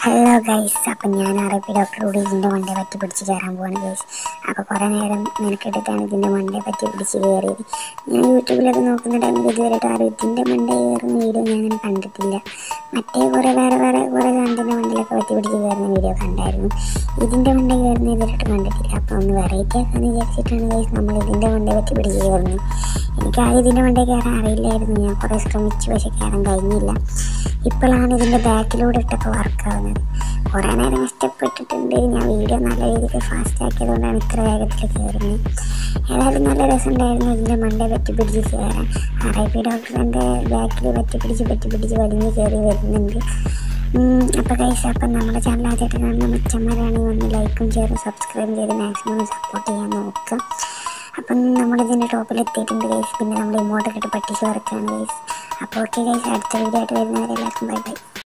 hello guys അപ്പം ഞാൻ അറബി ഡോക്ടറോട് ഇതിൻ്റെ മണ്ടയെ പറ്റി പിടിച്ച് കയറാൻ പോവാണ് ഗൈസ് അപ്പോൾ കുറേ നേരം മെനക്കെട്ടിട്ടാണ് ഇതിൻ്റെ മണ്ടയെ പറ്റി പിടിച്ച് കയറിയത് ഞാൻ യൂട്യൂബിലൊക്കെ നോക്കുന്ന ടൈമിൽ ഇതുവരെയായിട്ട് ആരും ഇതിൻ്റെ മണ്ടയെ കയറുന്ന വീഡിയോ ഞാൻ അങ്ങനെ കണ്ടിട്ടില്ല മറ്റേ കുറേ വേറെ വേറെ കുറേ സാധനത്തിൻ്റെ മണ്ടയിലൊക്കെ പറ്റി പിടിച്ച് കയറുന്ന വീഡിയോ കണ്ടായിരുന്നു ഇതിൻ്റെ മണ്ടയിൽ കയറുന്ന ഇതുവരെയായിട്ട് കണ്ടിട്ടില്ല അപ്പോൾ ഒന്ന് വെറൈറ്റി ആക്കാന്ന് വിചാരിച്ചിട്ടാണ് ഗൈസ് നമ്മൾ ഇതിൻ്റെ മണ്ടയെ പറ്റി പിടിച്ച് കയറുന്നത് എനിക്ക് ആദ്യം ഇതിൻ്റെ മണ്ടയിൽ കയറാൻ അറിയില്ലായിരുന്നു ഞാൻ കുറേ ശ്രമിച്ചു പക്ഷേ കയറാൻ കഴിഞ്ഞില്ല ഇപ്പോഴാണ് ഇതിൻ്റെ ബാക്കിലൂടെ ഇട്ടൊക്കെ വർക്കാവുന്നത് കുറേ നേരം കഷ്ടപ്പെട്ടിട്ടുണ്ട് ഞാൻ വീഡിയോ നല്ല രീതിക്ക് ഫാസ്റ്റ് ആക്കിയതുകൊണ്ടാണ് ഇത്ര വേഗത്തിൽ കയറുന്നത് ഏതായാലും നല്ല രസമുണ്ടായിരുന്നു ഇതിൻ്റെ മണ്ടേ പറ്റി പിടിച്ച് കയറാൻ അറേബ്യ ഡോക്ടറിൻ്റെ ബാക്കിൽ പറ്റി പിടിച്ച് പറ്റി പിടിച്ച് വലിഞ്ഞ് കയറി വരുന്നുണ്ട് അപ്പോൾ കൈസ് അപ്പം നമ്മുടെ ചാനൽ ആദ്യമായിട്ട് കാണുന്ന മിച്ചന്മാരാണെങ്കിൽ ഒന്ന് ലൈക്കും ഷെയറും സബ്സ്ക്രൈബും ചെയ്ത് മാക്സിമം സപ്പോർട്ട് ചെയ്യാൻ നോക്കുക അപ്പം നമ്മളിതിൻ്റെ ടോപ്പിൽ എത്തിയിട്ടുണ്ട് ഗൈസ് പിന്നെ നമ്മൾ ഇങ്ങോട്ട് ഇട്ട് പട്ടിച്ച് വറക്കാണ് ഗൈസ് അപ്പോൾ ഓക്കെ ഗൈസ് അടുത്ത വീഡിയോ ആയിട്ട് വരുന്നവരെല്ലാവർക്കും ബൈ ബൈ